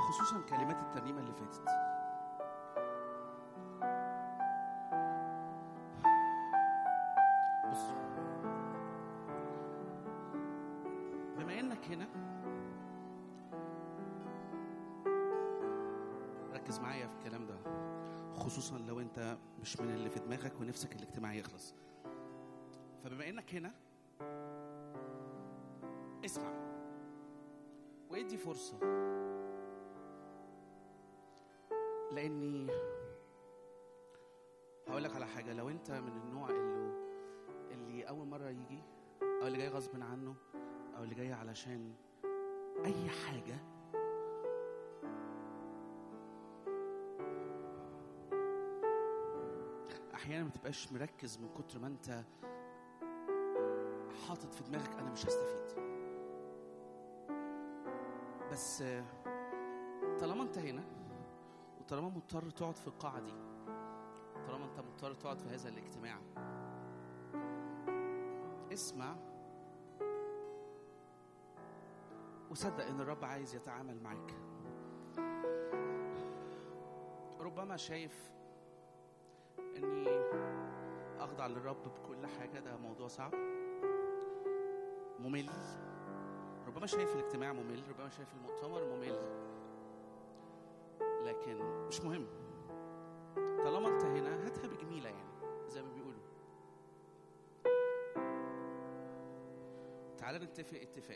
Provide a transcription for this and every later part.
وخصوصا كلمات الترنيمة اللي فاتت بص بما انك هنا ركز معايا في الكلام ده خصوصا لو انت مش من اللي في دماغك ونفسك الاجتماع يخلص فبما انك هنا اسمع وادي فرصة لاني هقول لك على حاجة لو انت من النوع اللي اللي اول مرة يجي او اللي جاي غصب عنه او اللي جاي علشان اي حاجة احيانا ما تبقاش مركز من كتر ما انت حاطط في دماغك انا مش هستفيد بس آه، طالما انت هنا وطالما مضطر تقعد في القاعه دي طالما انت مضطر تقعد في هذا الاجتماع اسمع وصدق ان الرب عايز يتعامل معاك ربما شايف اني اخضع للرب بكل حاجه ده موضوع صعب ممل ربما شايف الاجتماع ممل ربما شايف المؤتمر ممل لكن مش مهم طالما انت هنا هاتها بجميله يعني زي ما بيقولوا تعال نتفق اتفاق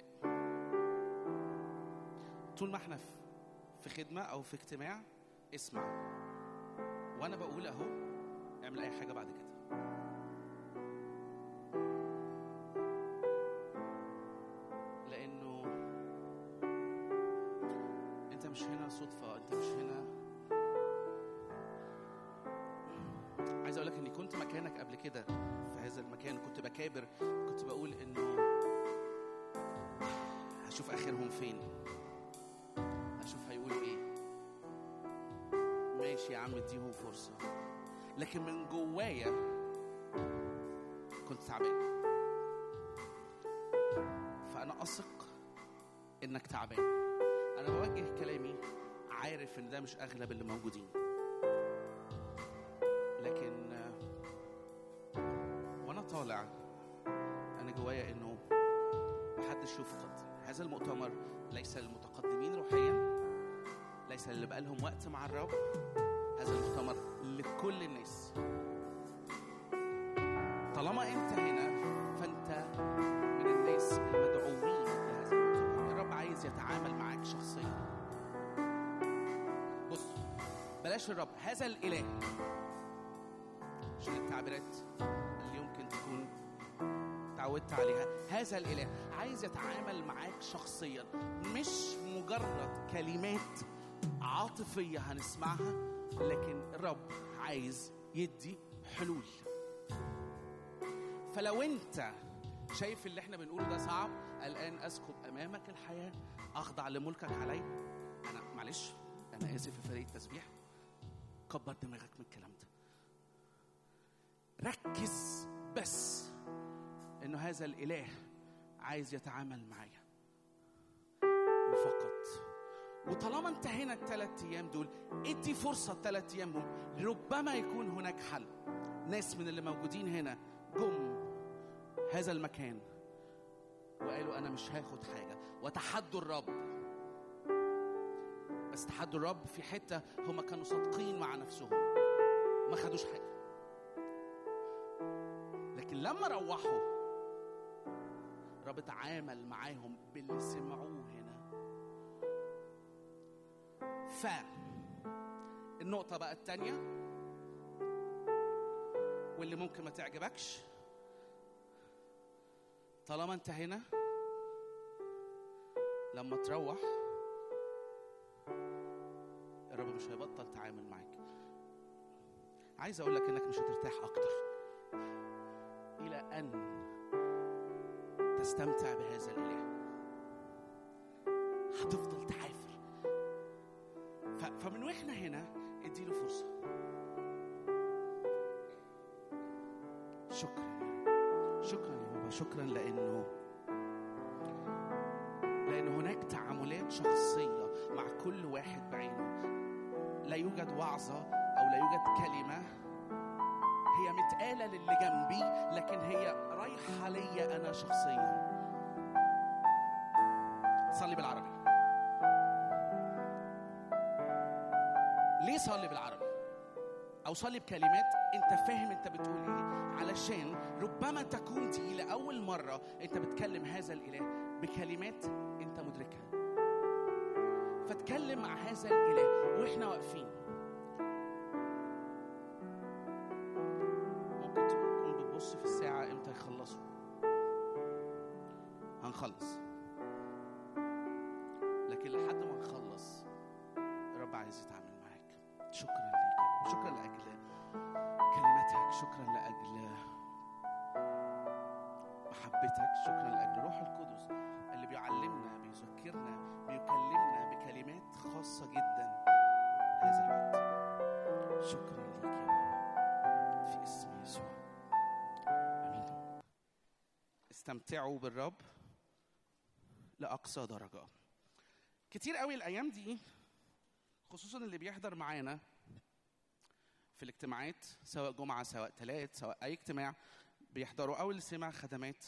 طول ما احنا في- في خدمه او في اجتماع اسمع وانا بقول اهو اعمل اي حاجه بعد كده لانه انت مش هنا صدفه انت مش هنا عايز اقول لك اني كنت مكانك قبل كده في هذا المكان كنت بكابر كنت بقول انه هشوف اخرهم فين هشوف هيقولوا ايه ماشي يا عم اديهم فرصه لكن من جوايا كنت تعبان فانا اثق انك تعبان انا بوجه كلامي عارف ان ده مش اغلب اللي موجودين لكن آه، وانا طالع انا جوايا انه محدش يفقد هذا المؤتمر ليس للمتقدمين روحيا ليس للي بقالهم وقت مع الرب هذا المؤتمر لكل الناس طالما انت هنا فانت من الناس المدعوين لهذا المؤتمر الرب عايز يتعامل معاك شخصيا بص بلاش الرب هذا الاله عشان التعبيرات اللي يمكن تكون تعودت عليها هذا الاله عايز يتعامل معاك شخصيا مش مجرد كلمات عاطفيه هنسمعها لكن الرب عايز يدي حلول فلو انت شايف اللي احنا بنقوله ده صعب الان اسكب امامك الحياه اخضع لملكك علي انا معلش انا اسف يا فريق التسبيح كبر دماغك من الكلام ده ركز بس انه هذا الاله عايز يتعامل معايا وفقط وطالما انت هنا الثلاث ايام دول ادي فرصه الثلاث ايام دول ربما يكون هناك حل ناس من اللي موجودين هنا جم هذا المكان وقالوا انا مش هاخد حاجه وتحدوا الرب بس تحدوا الرب في حته هم كانوا صادقين مع نفسهم ما خدوش حاجه لكن لما روحوا الرب اتعامل معاهم باللي سمعوه هنا ف النقطة بقى التانية واللي ممكن ما تعجبكش طالما انت هنا لما تروح الرب مش هيبطل تعامل معاك عايز اقول لك انك مش هترتاح اكتر الى ان تستمتع بهذا الاله هتفضل تعافر ف- فمن واحنا هنا اديله فرصه شكرا شكرا يا بابا شكرا لانه لان هناك تعاملات شخصيه مع كل واحد بعينه لا يوجد وعظة أو لا يوجد كلمة هي متقالة للي جنبي لكن هي رايحة ليا أنا شخصيا صلي بالعربي ليه صلي بالعربي او صلي بكلمات انت فاهم انت بتقول ايه علشان ربما تكون دي لاول مره انت بتكلم هذا الاله بكلمات انت مدركها فاتكلم مع هذا الاله واحنا واقفين ممكن تكون بتبص في الساعه امتى يخلصوا هنخلص لكن لحد ما نخلص الرب عايز يتعامل معاك شكرا ليك يا رب. شكرا لاجل كلمتك شكرا لاجل محبتك شكرا لاجل روح القدس اللي بيعلمنا بيذكرنا بيكلمنا بكلمات خاصه جدا هذا الوقت شكرا ليك يا بابا في اسم يسوع امين استمتعوا بالرب لاقصى درجه كتير قوي الايام دي خصوصا اللي بيحضر معانا في الاجتماعات سواء جمعه سواء ثلاث سواء اي اجتماع بيحضروا او اللي سمع خدمات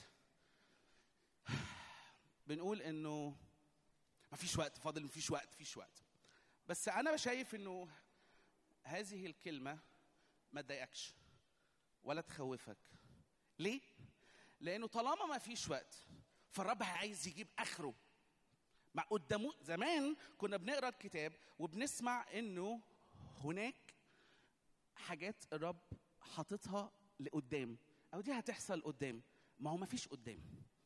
بنقول انه مفيش وقت فاضل مفيش وقت مفيش وقت بس انا شايف انه هذه الكلمه ما تضايقكش ولا تخوفك ليه لانه طالما ما فيش وقت فالرب عايز يجيب اخره مع قدامه زمان كنا بنقرا الكتاب وبنسمع انه هناك حاجات الرب حاططها لقدام او دي هتحصل قدام ما هو ما فيش قدام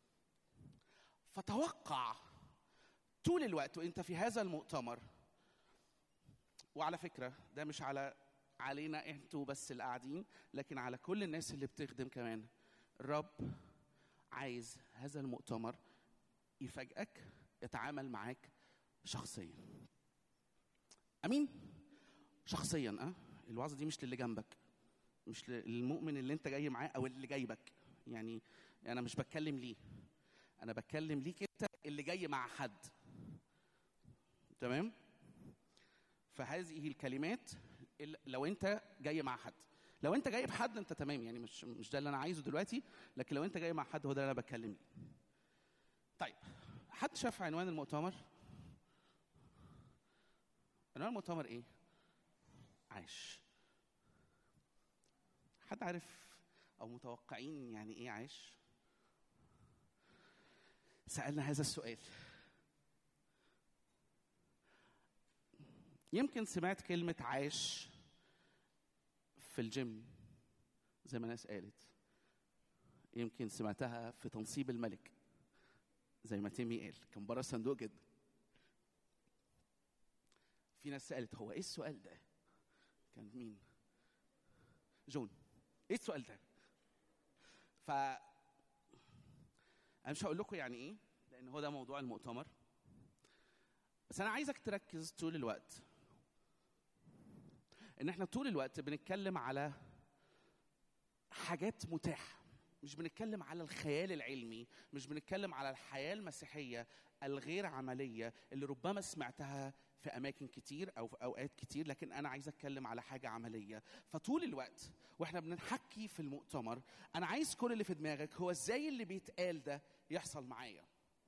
فتوقع طول الوقت وانت في هذا المؤتمر وعلى فكره ده مش على علينا انتوا بس اللي قاعدين لكن على كل الناس اللي بتخدم كمان الرب عايز هذا المؤتمر يفاجئك يتعامل معاك شخصيا امين شخصيا اه الوعظه دي مش للي جنبك مش للمؤمن اللي انت جاي معاه او اللي جايبك يعني انا مش بتكلم ليه انا بتكلم ليك انت اللي جاي مع حد تمام فهذه الكلمات ال- لو انت جاي مع حد لو انت جايب حد انت تمام يعني مش مش ده اللي انا عايزه دلوقتي لكن لو انت جاي مع حد هو ده اللي انا بتكلم ليه طيب حد شاف عنوان المؤتمر عنوان المؤتمر ايه عاش حد عارف او متوقعين يعني ايه عاش سالنا هذا السؤال يمكن سمعت كلمه عاش في الجيم زي ما ناس قالت يمكن سمعتها في تنصيب الملك زي ما تيمي قال كان بره الصندوق جدا في ناس سالت هو ايه السؤال ده كان مين جون ايه السؤال ده ف انا مش هقول لكم يعني ايه لان هو ده موضوع المؤتمر بس انا عايزك تركز طول الوقت ان احنا طول الوقت بنتكلم على حاجات متاحه مش بنتكلم على الخيال العلمي مش بنتكلم على الحياه المسيحيه الغير عمليه اللي ربما سمعتها في اماكن كتير او في اوقات كتير لكن انا عايز اتكلم على حاجه عمليه فطول الوقت واحنا بنحكي في المؤتمر انا عايز كل اللي في دماغك هو ازاي اللي بيتقال ده يحصل معايا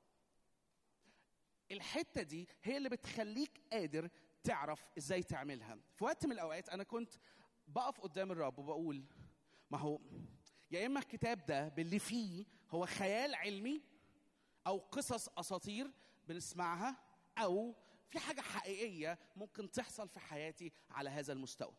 الحته دي هي اللي بتخليك قادر تعرف ازاي تعملها في وقت من الاوقات انا كنت بقف قدام الرب وبقول ما هو يا اما الكتاب ده باللي فيه هو خيال علمي او قصص اساطير بنسمعها او في حاجه حقيقيه ممكن تحصل في حياتي على هذا المستوى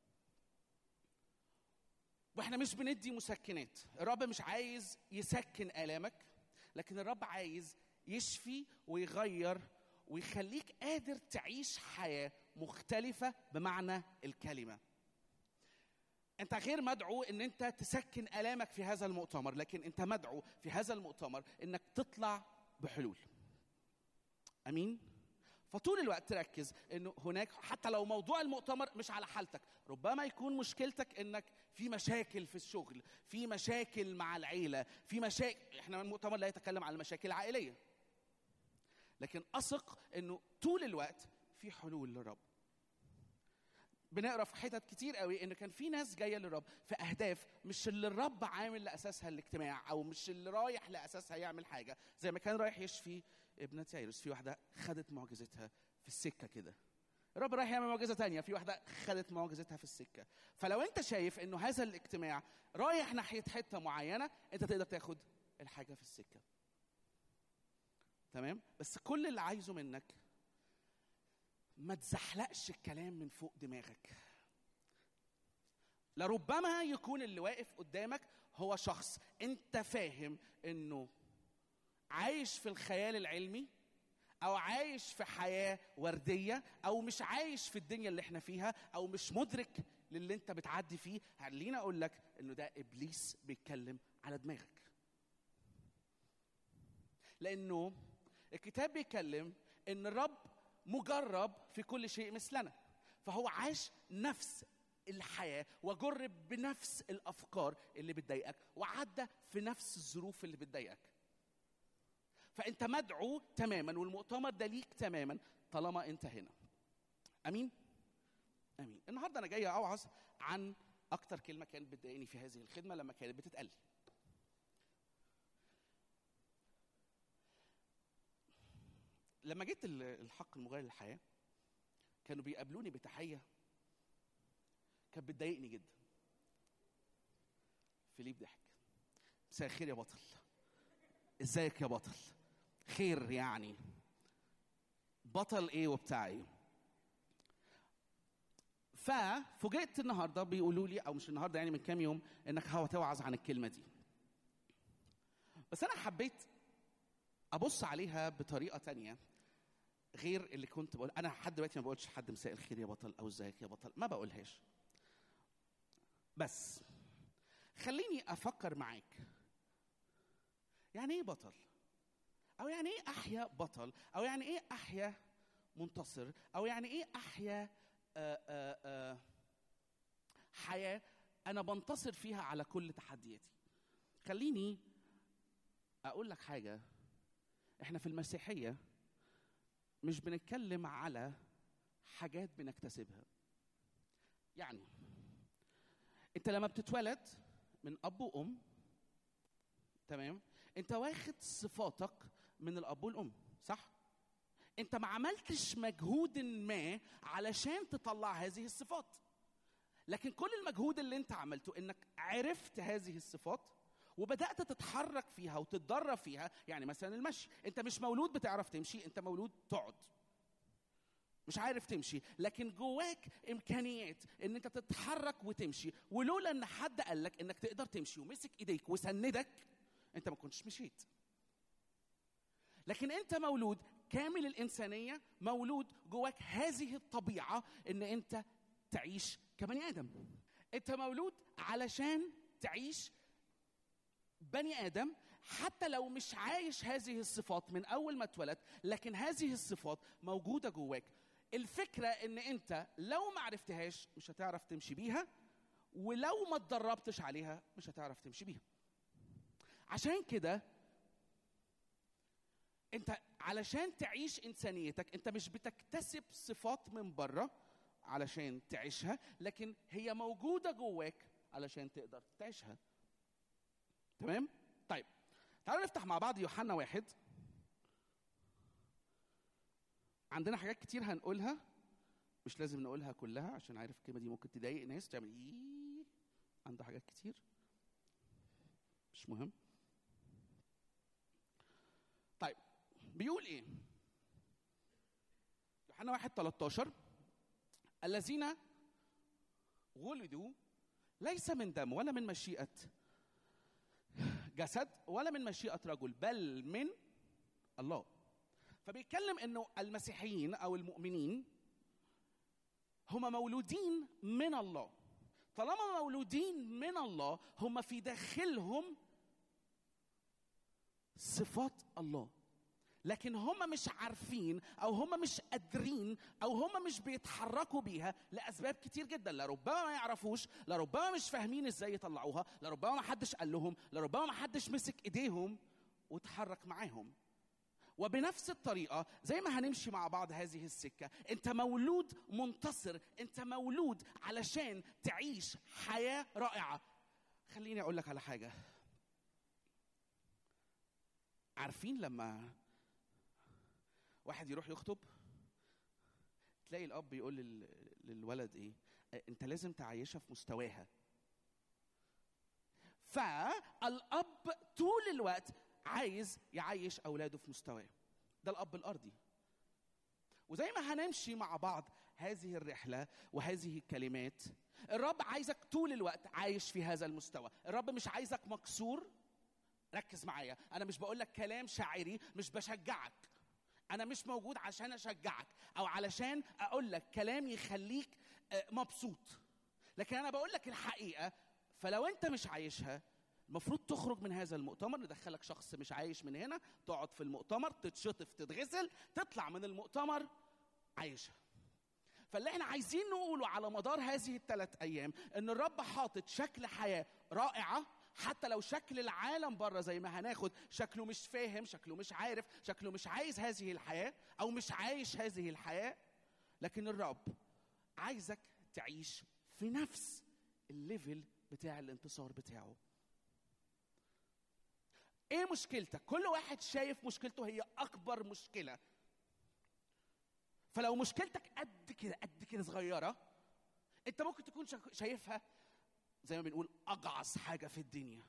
واحنا مش بندي مسكنات الرب مش عايز يسكن الامك لكن الرب عايز يشفي ويغير ويخليك قادر تعيش حياه مختلفه بمعنى الكلمه انت غير مدعو ان انت تسكن الامك في هذا المؤتمر لكن انت مدعو في هذا المؤتمر انك تطلع بحلول امين فطول الوقت تركز انه هناك حتى لو موضوع المؤتمر مش على حالتك ربما يكون مشكلتك انك في مشاكل في الشغل في مشاكل مع العيله في مشاكل احنا المؤتمر لا يتكلم عن المشاكل العائليه لكن اثق انه طول الوقت في حلول للرب بنقرا في حتت كتير قوي ان كان في ناس جايه للرب في اهداف مش اللي الرب عامل لاساسها الاجتماع او مش اللي رايح لاساسها يعمل حاجه زي ما كان رايح يشفي ابنة يايروس في واحده خدت معجزتها في السكه كده الرب رايح يعمل معجزه تانية في واحده خدت معجزتها في السكه فلو انت شايف انه هذا الاجتماع رايح ناحيه حته معينه انت تقدر تاخد الحاجه في السكه تمام بس كل اللي عايزه منك ما تزحلقش الكلام من فوق دماغك لربما يكون اللي واقف قدامك هو شخص انت فاهم انه عايش في الخيال العلمي او عايش في حياه ورديه او مش عايش في الدنيا اللي احنا فيها او مش مدرك للي انت بتعدي فيه خليني اقول لك انه ده ابليس بيتكلم على دماغك لانه الكتاب بيتكلم ان الرب مجرب في كل شيء مثلنا فهو عاش نفس الحياة وجرب بنفس الأفكار اللي بتضايقك وعدى في نفس الظروف اللي بتضايقك فأنت مدعو تماما والمؤتمر ده ليك تماما طالما أنت هنا أمين؟ أمين النهاردة أنا جاي أوعظ عن أكتر كلمة كانت بتضايقني في هذه الخدمة لما كانت بتتقال لما جيت الحق المغير للحياه كانوا بيقابلوني بتحيه كانت بتضايقني جدا فيليب ضحك مساء الخير يا بطل ازيك يا بطل خير يعني بطل ايه وبتاع ايه ففوجئت النهارده بيقولوا لي او مش النهارده يعني من كام يوم انك هتوعظ عن الكلمه دي بس انا حبيت ابص عليها بطريقه تانية غير اللي كنت بقول انا لحد دلوقتي ما بقولش لحد مساء الخير يا بطل او ازيك يا بطل ما بقولهاش بس خليني افكر معاك يعني ايه بطل او يعني ايه احيا بطل او يعني ايه احيا منتصر او يعني ايه احيا آآ آآ حياه انا بنتصر فيها على كل تحدياتي خليني اقول لك حاجه احنا في المسيحيه مش بنتكلم على حاجات بنكتسبها يعني انت لما بتتولد من اب وام تمام انت واخد صفاتك من الاب والام صح انت ما عملتش مجهود ما علشان تطلع هذه الصفات لكن كل المجهود اللي انت عملته انك عرفت هذه الصفات وبدات تتحرك فيها وتتدرب فيها يعني مثلا المشي انت مش مولود بتعرف تمشي انت مولود تقعد مش عارف تمشي لكن جواك امكانيات ان انت تتحرك وتمشي ولولا ان حد قال لك انك تقدر تمشي ومسك ايديك وسندك انت ما كنتش مشيت لكن انت مولود كامل الانسانيه مولود جواك هذه الطبيعه ان انت تعيش كبني ادم انت مولود علشان تعيش بني ادم حتى لو مش عايش هذه الصفات من اول ما اتولد لكن هذه الصفات موجوده جواك الفكره ان انت لو ما عرفتهاش مش هتعرف تمشي بيها ولو ما اتدربتش عليها مش هتعرف تمشي بيها عشان كده انت علشان تعيش انسانيتك انت مش بتكتسب صفات من بره علشان تعيشها لكن هي موجوده جواك علشان تقدر تعيشها تمام طيب تعالوا نفتح مع بعض يوحنا واحد عندنا حاجات كتير هنقولها مش لازم نقولها كلها عشان عارف الكلمه دي ممكن تضايق ناس تعمل ايه عنده حاجات كتير مش مهم طيب بيقول ايه يوحنا واحد 13 الذين ولدوا ليس من دم ولا من مشيئة جسد ولا من مشيئة رجل بل من الله فبيتكلم انه المسيحيين او المؤمنين هم مولودين من الله طالما مولودين من الله هم في داخلهم صفات الله لكن هم مش عارفين او هم مش قادرين او هم مش بيتحركوا بيها لاسباب كتير جدا لربما ما يعرفوش لربما مش فاهمين ازاي يطلعوها لربما ما حدش قال لهم لربما ما حدش مسك ايديهم وتحرك معاهم وبنفس الطريقة زي ما هنمشي مع بعض هذه السكة انت مولود منتصر انت مولود علشان تعيش حياة رائعة خليني اقول لك على حاجة عارفين لما واحد يروح يخطب تلاقي الاب يقول لل- للولد ايه آه، انت لازم تعيشها في مستواها فالاب طول الوقت عايز يعيش اولاده في مستواه ده الاب الارضي وزي ما هنمشي مع بعض هذه الرحله وهذه الكلمات الرب عايزك طول الوقت عايش في هذا المستوى الرب مش عايزك مكسور ركز معايا انا مش بقول لك كلام شاعري مش بشجعك انا مش موجود عشان اشجعك او علشان اقول لك كلام يخليك آه، مبسوط لكن انا بقول لك الحقيقه فلو انت مش عايشها المفروض تخرج من هذا المؤتمر ندخلك شخص مش عايش من هنا تقعد في المؤتمر تتشطف تتغسل تطلع من المؤتمر عايشها فاللي احنا عايزين نقوله على مدار هذه الثلاث ايام ان الرب حاطط شكل حياه رائعه حتى لو شكل العالم بره زي ما هناخد شكله مش فاهم شكله مش عارف شكله مش عايز هذه الحياه او مش عايش هذه الحياه لكن الرب عايزك تعيش في نفس الليفل بتاع الانتصار بتاعه ايه مشكلتك كل واحد شايف مشكلته هي اكبر مشكله فلو مشكلتك قد كده قد كده صغيره انت ممكن تكون شا- شايفها زي ما بنقول اجعص حاجه في الدنيا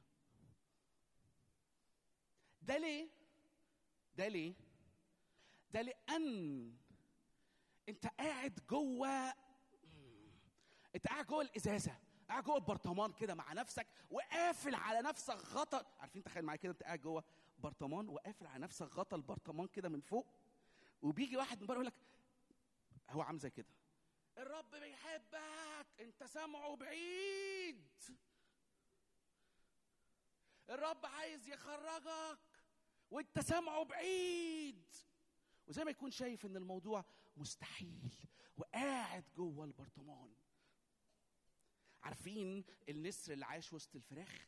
ده ليه ده ليه ده لان انت قاعد جوه انت قاعد جوه الازازه قاعد جوه البرطمان كده مع نفسك وقافل على نفسك غطا عارفين تخيل معايا كده انت قاعد جوه برطمان وقافل على نفسك غطا البرطمان كده من فوق وبيجي واحد من بره يقول لك هو عامل زي كده الرب بيحبك انت سامعه بعيد الرب عايز يخرجك وانت سامعه بعيد وزي ما يكون شايف ان الموضوع مستحيل وقاعد جوه البرطمان عارفين النسر اللي عايش وسط الفراخ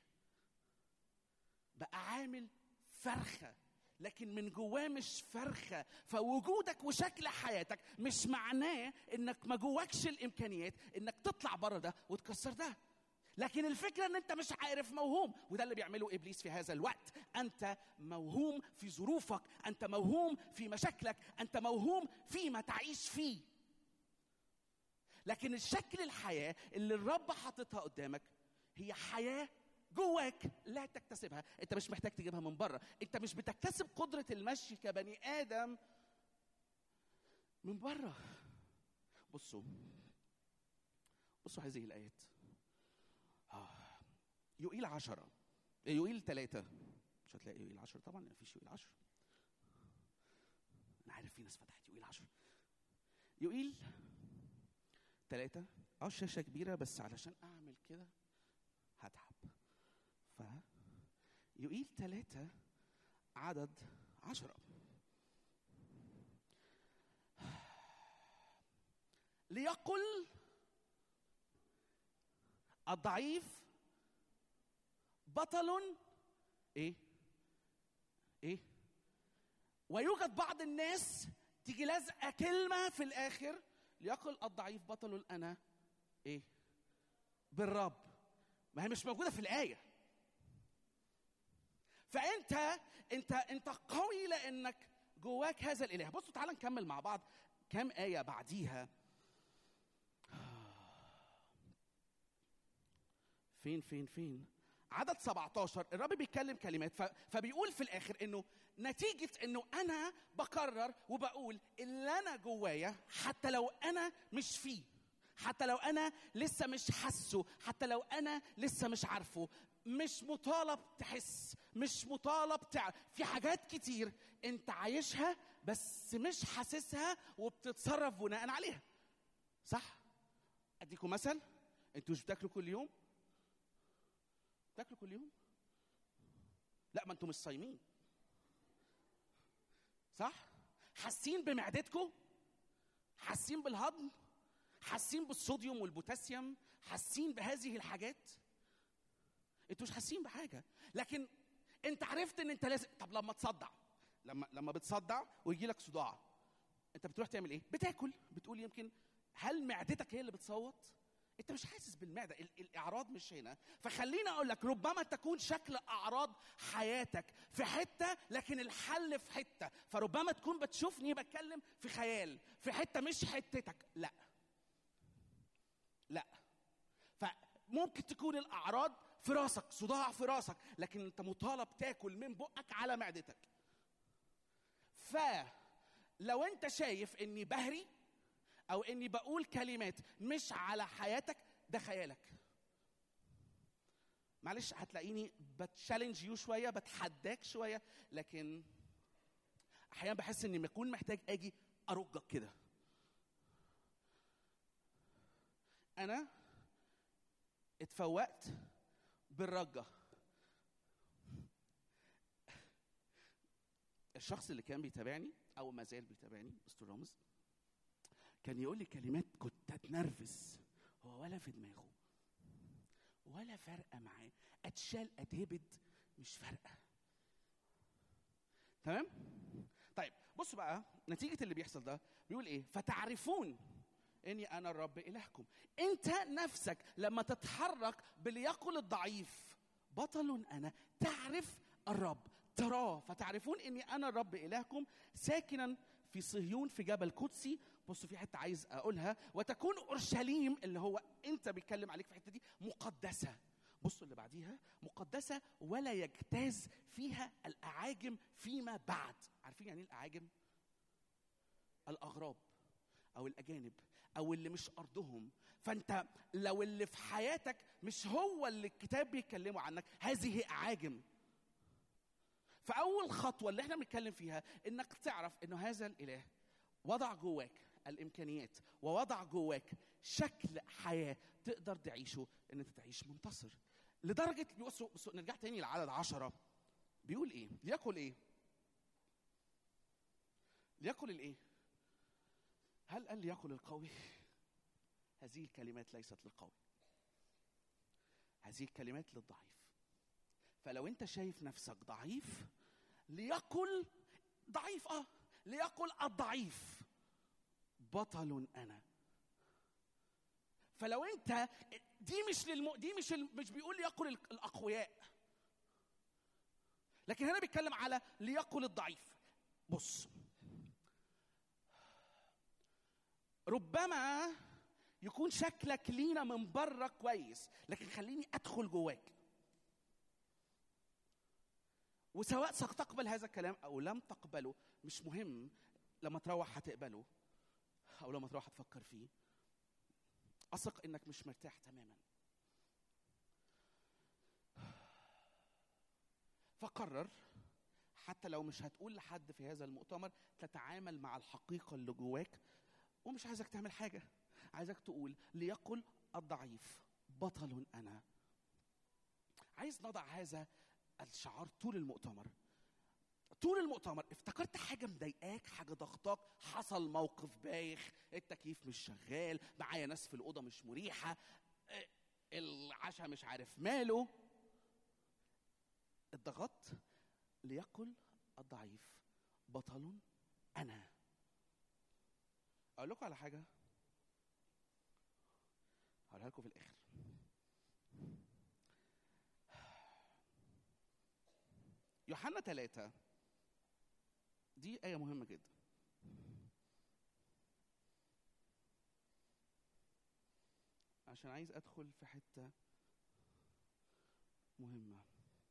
بقى عامل فرخه لكن من جواه مش فرخه فوجودك وشكل حياتك مش معناه انك ما جواكش الامكانيات انك تطلع بره ده وتكسر ده لكن الفكره ان انت مش عارف موهوم وده اللي بيعمله ابليس في هذا الوقت انت موهوم في ظروفك انت موهوم في مشاكلك انت موهوم فيما تعيش فيه لكن الشكل الحياه اللي الرب حاططها قدامك هي حياه جواك لا تكتسبها انت مش محتاج تجيبها من بره انت مش بتكتسب قدره المشي كبني ادم من بره بصوا بصوا هذه الايات آه. يوئيل عشرة يوئيل ثلاثة مش هتلاقي يوئيل عشرة طبعا ما فيش يوئيل عشرة أنا عارف في ناس فتحت يوئيل عشرة يوئيل ثلاثة اه الشاشة كبيرة بس علشان أعمل كده هتعب ف يوئيل ثلاثة عدد عشرة ليقل الضعيف بطل ايه ايه ويوجد بعض الناس تيجي لازقه كلمه في الاخر ليقل الضعيف بطل انا ايه بالرب ما هي مش موجوده في الايه فانت انت انت قوي لانك جواك هذا الاله بصوا تعالى نكمل مع بعض كام ايه بعديها فين فين فين عدد 17 الرب بيتكلم كلمات ف- فبيقول في الاخر انه نتيجه انه انا بقرر وبقول اللي انا جوايا حتى لو انا مش فيه حتى لو انا لسه مش حاسه حتى لو انا لسه مش عارفه مش مطالب تحس مش مطالب تعرف في حاجات كتير انت عايشها بس مش حاسسها وبتتصرف بناء عليها صح اديكم مثل انتوا مش بتاكلوا كل يوم تاكلوا كل يوم لا ما انتم مش صايمين صح حاسين بمعدتكم حاسين بالهضم حاسين بالصوديوم والبوتاسيوم حاسين بهذه الحاجات انتوا مش حاسين بحاجه لكن انت عرفت ان انت لازم طب لما تصدع لما لما بتصدع ويجي لك صداع انت بتروح تعمل ايه بتاكل بتقول يمكن هل معدتك هي اللي بتصوت انت مش حاسس بالمعده ال- الاعراض مش هنا فخليني اقول لك ربما تكون شكل اعراض حياتك في حته لكن الحل في حته فربما تكون بتشوفني بتكلم في خيال في حته مش حتتك لا لا فممكن تكون الاعراض في راسك صداع في راسك لكن انت مطالب تاكل من بقك على معدتك فلو انت شايف اني بهري او اني بقول كلمات مش على حياتك ده خيالك معلش هتلاقيني بتشالنج يو شويه بتحداك شويه لكن احيانا بحس اني بكون محتاج اجي ارجك كده انا اتفوقت بالرجه الشخص اللي كان بيتابعني او ما زال بيتابعني مستر رامز كان يقول لي كلمات كنت اتنرفز هو ولا في دماغه ولا فارقه معاه اتشال اتهبد مش فارقه تمام طيب بصوا بقى نتيجه اللي بيحصل ده بيقول ايه فتعرفون اني انا الرب الهكم انت نفسك لما تتحرك بليقل الضعيف بطل انا تعرف الرب تراه فتعرفون اني انا الرب الهكم ساكنا في صهيون في جبل قدسي بصوا في حته عايز اقولها وتكون اورشليم اللي هو انت بيتكلم عليك في الحته دي مقدسه بصوا اللي بعديها مقدسه ولا يجتاز فيها الاعاجم فيما بعد عارفين يعني ايه الاعاجم الاغراب او الاجانب او اللي مش ارضهم فانت لو اللي في حياتك مش هو اللي الكتاب بيتكلموا عنك هذه اعاجم فاول خطوه اللي احنا بنتكلم فيها انك تعرف انه هذا الاله وضع جواك الامكانيات ووضع جواك شكل حياه تقدر تعيشه ان انت تعيش منتصر لدرجه بصوا بصوا نرجع تاني لعدد عشرة بيقول ايه ليأكل ايه ليأكل الايه هل قال ليأكل القوي هذه الكلمات ليست للقوي هذه الكلمات للضعيف فلو انت شايف نفسك ضعيف ليقل ضعيف اه ليقل الضعيف بطل انا فلو انت دي مش للم... دي مش ال... مش بيقول ليقل ال- الاقوياء لكن هنا بيتكلم على ليقل الضعيف بص ربما يكون شكلك لينا من بره كويس لكن خليني ادخل جواك وسواء ستقبل هذا الكلام او لم تقبله مش مهم لما تروح هتقبله او لما تروح هتفكر فيه اثق انك مش مرتاح تماما فقرر حتى لو مش هتقول لحد في هذا المؤتمر تتعامل مع الحقيقه اللي جواك ومش عايزك تعمل حاجه عايزك تقول ليقل الضعيف بطل انا عايز نضع هذا الشعار طول المؤتمر طول المؤتمر افتكرت حاجه مضايقاك حاجه ضغطاك حصل موقف بايخ التكييف مش شغال معايا ناس في الاوضه مش مريحه اه، العشاء مش عارف ماله الضغط ليقل الضعيف بطل انا اقول لكم على حاجه هقولها لكم في الاخر يوحنا ثلاثة دي آية مهمة جدا عشان عايز أدخل في حتة مهمة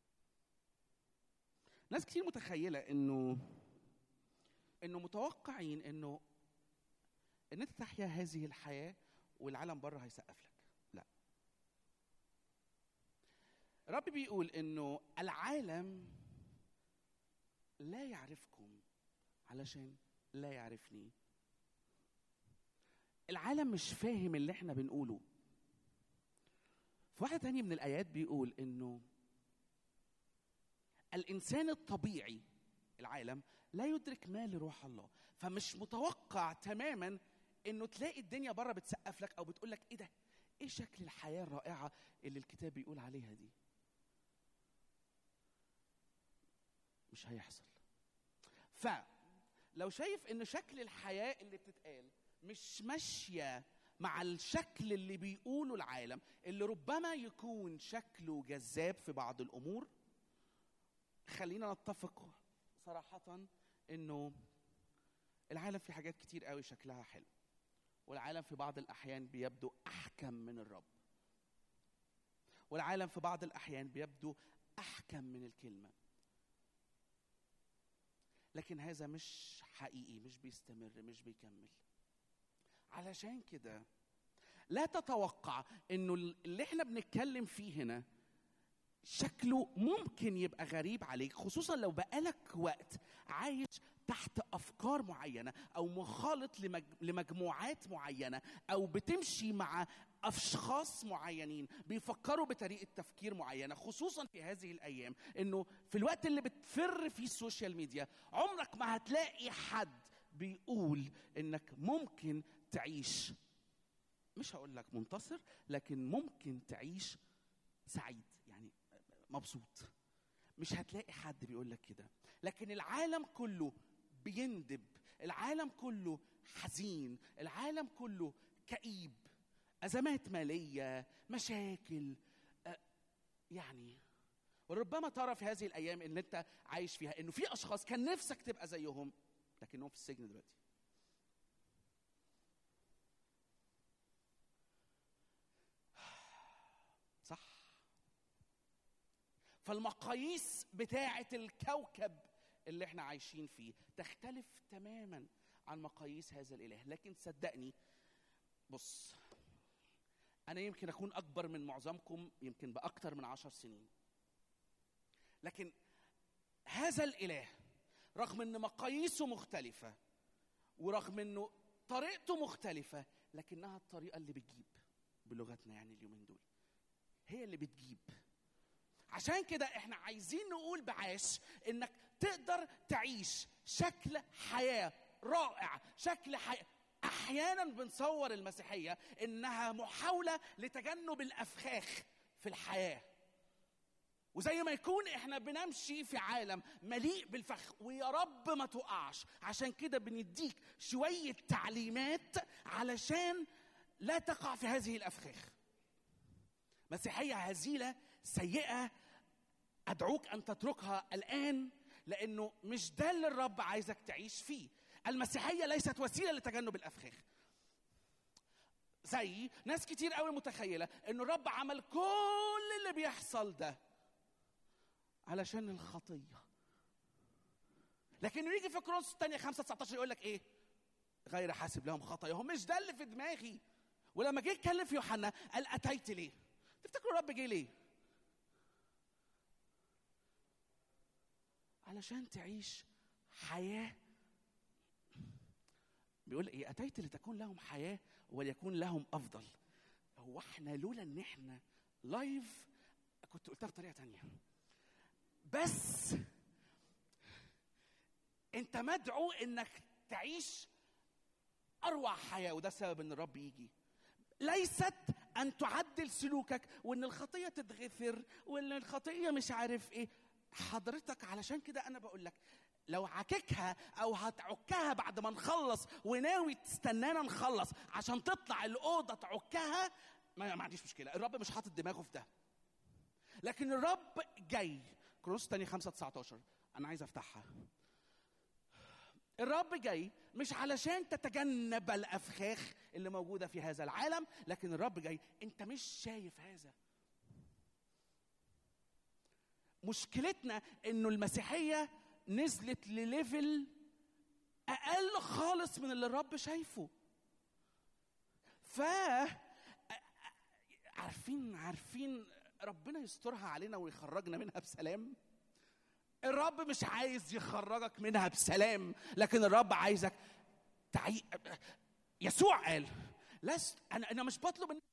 ناس كتير متخيلة إنه إنه متوقعين إنه إن أنت تحيا هذه الحياة والعالم بره هيسقف لك لا رب بيقول إنه العالم لا يعرفكم علشان لا يعرفني العالم مش فاهم اللي احنا بنقوله في واحدة تانية من الآيات بيقول إنه الإنسان الطبيعي العالم لا يدرك ما لروح الله فمش متوقع تماما إنه تلاقي الدنيا بره بتسقف لك أو بتقول لك إيه ده؟ إيه شكل الحياة الرائعة اللي الكتاب بيقول عليها دي؟ مش هيحصل فلو شايف ان شكل الحياه اللي بتتقال مش ماشيه مع الشكل اللي بيقوله العالم اللي ربما يكون شكله جذاب في بعض الامور خلينا نتفق صراحه انه العالم في حاجات كتير قوي شكلها حلو والعالم في بعض الاحيان بيبدو احكم من الرب والعالم في بعض الاحيان بيبدو احكم من الكلمه لكن هذا مش حقيقي مش بيستمر مش بيكمل علشان كده لا تتوقع انه اللي احنا بنتكلم فيه هنا شكله ممكن يبقى غريب عليك خصوصا لو بقالك وقت عايش تحت افكار معينه او مخالط لمج... لمجموعات معينه او بتمشي مع اشخاص معينين بيفكروا بطريقه تفكير معينه خصوصا في هذه الايام انه في الوقت اللي بتفر فيه السوشيال ميديا عمرك ما هتلاقي حد بيقول انك ممكن تعيش مش هقول لك منتصر لكن ممكن تعيش سعيد يعني مبسوط مش هتلاقي حد بيقول لك كده لكن العالم كله بيندب العالم كله حزين العالم كله كئيب ازمات ماليه مشاكل أه يعني وربما ترى في هذه الايام اللي انت عايش فيها انه في اشخاص كان نفسك تبقى زيهم لكنهم في السجن دلوقتي صح فالمقاييس بتاعه الكوكب اللي احنا عايشين فيه تختلف تماما عن مقاييس هذا الاله لكن صدقني بص انا يمكن اكون اكبر من معظمكم يمكن باكتر من عشر سنين لكن هذا الاله رغم ان مقاييسه مختلفه ورغم انه طريقته مختلفه لكنها الطريقه اللي بتجيب بلغتنا يعني اليومين دول هي اللي بتجيب عشان كده احنا عايزين نقول بعاش انك تقدر تعيش شكل حياه رائع شكل حياه احيانا بنصور المسيحيه انها محاوله لتجنب الافخاخ في الحياه وزي ما يكون احنا بنمشي في عالم مليء بالفخ ويا رب ما تقعش عشان كده بنديك شويه تعليمات علشان لا تقع في هذه الافخاخ مسيحيه هزيله سيئه ادعوك ان تتركها الان لانه مش ده اللي الرب عايزك تعيش فيه المسيحيه ليست وسيله لتجنب الافخاخ زي ناس كتير قوي متخيله انه الرب عمل كل اللي بيحصل ده علشان الخطيه لكن يجي في كورنثوس الثانيه 5 19 يقول لك ايه غير حاسب لهم خطاياهم مش ده اللي في دماغي ولما جه يتكلم في يوحنا قال اتيت ليه تفتكروا الرب جه ليه علشان تعيش حياه بيقول ايه اتيت لتكون لهم حياه وليكون لهم افضل هو احنا لولا ان احنا لايف كنت قلتها بطريقه تانية بس انت مدعو انك تعيش اروع حياه وده سبب ان الرب يجي ليست ان تعدل سلوكك وان الخطيه تتغفر وان الخطيه مش عارف ايه حضرتك علشان كده انا بقول لك لو عككها او هتعكها بعد ما نخلص وناوي تستنانا نخلص عشان تطلع الاوضه تعكها ما, ما عنديش مشكله الرب مش حاطط دماغه في ده لكن الرب جاي كروس تاني 5 19 انا عايز افتحها الرب جاي مش علشان تتجنب الافخاخ اللي موجوده في هذا العالم لكن الرب جاي انت مش شايف هذا مشكلتنا انه المسيحيه نزلت لليفل اقل خالص من اللي الرب شايفه ف عارفين عارفين ربنا يسترها علينا ويخرجنا منها بسلام الرب مش عايز يخرجك منها بسلام لكن الرب عايزك تعي... يسوع قال لست انا انا مش بطلب ان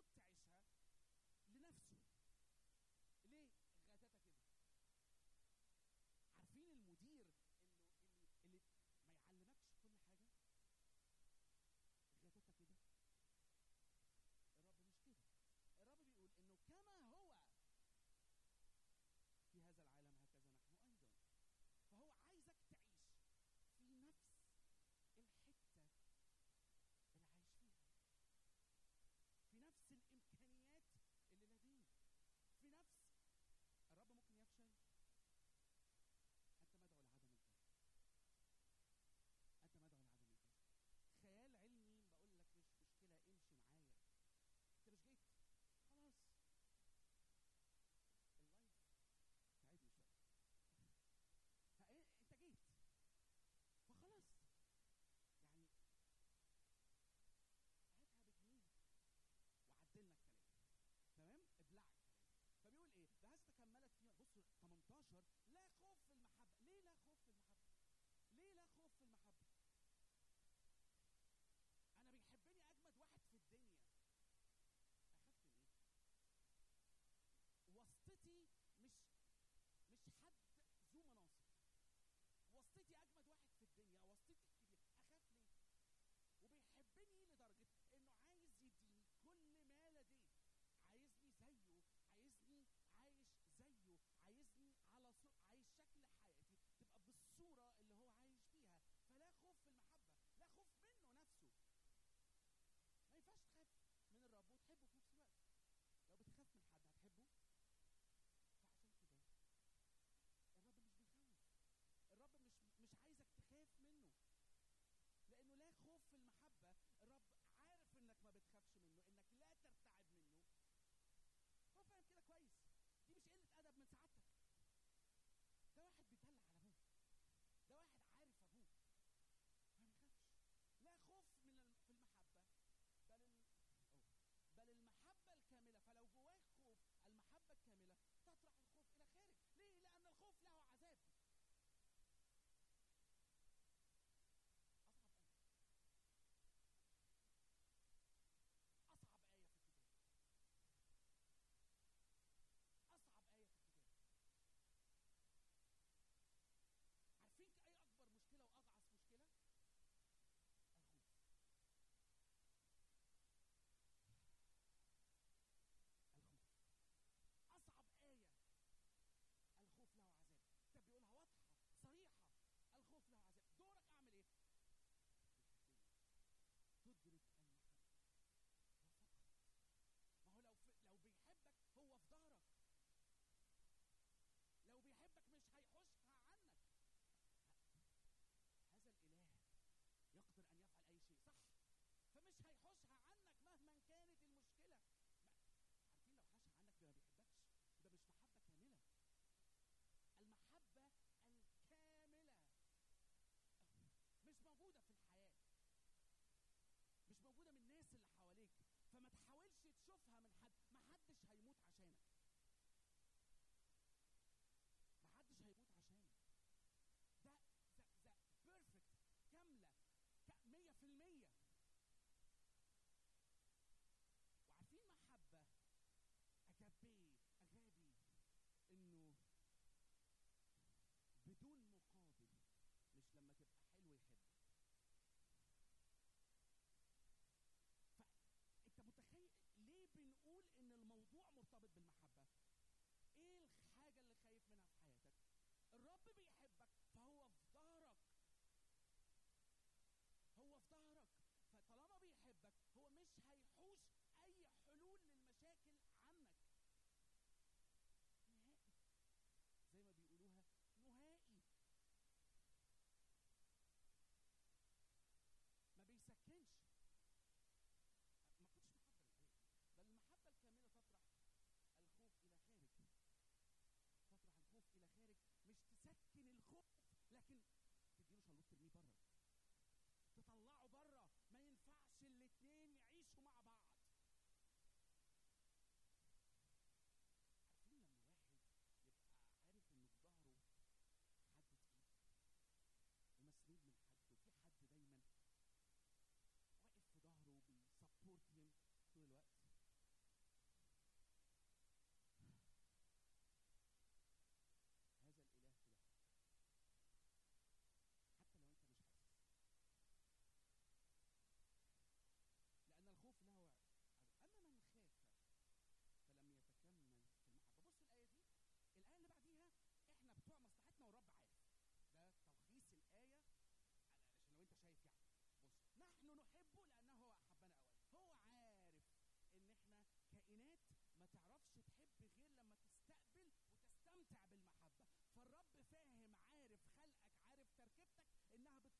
المفروض تعيشها لنفسه ليه غتاتة كده عارفين المدير اللي اللي, اللي ما يعلمكش كل حاجه غتاتة كده الرب مش كده الرب بيقول انه كما هو في هذا العالم هكذا نحن ايضا فهو عايزك تعيش في نفس الحته اللي عايش فيها في نفس الامكانيات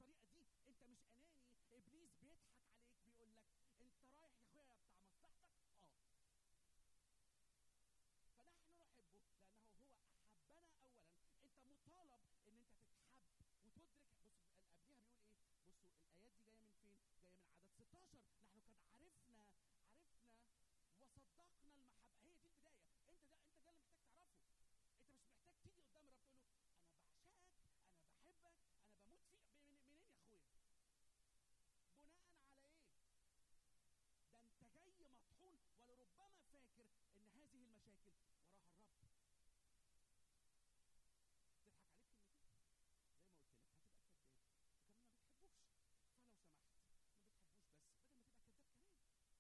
بالطريقه دي انت مش اناني ابليس بيضحك عليك بيقول لك انت رايح يا اخويا بتاع مصلحتك اه فنحن نحبه لانه هو احبنا اولا انت مطالب ان انت تتحب وتدرك بص قبليها بيقول ايه بصوا الايات دي جايه من فين جايه من عدد 16 نحن قد عرفنا عرفنا وصدقنا المحبه هي دي البدايه انت ده انت ده اللي محتاج تعرفه انت مش محتاج تيجي قدام الرب تقول له انا بعشقك انا بحبك انا بموت فيك من- منين يا اخويا بناء على ايه ده انت جاي مطحون ولربما فاكر ان هذه المشاكل وراها الرب تضحك عليك كلمتين زي ما قلت لك هتبقى كذاب وكمان ما بتحبوش فلو سمحت ما بتحبوش بس بدل ما تبقى كذاب كمان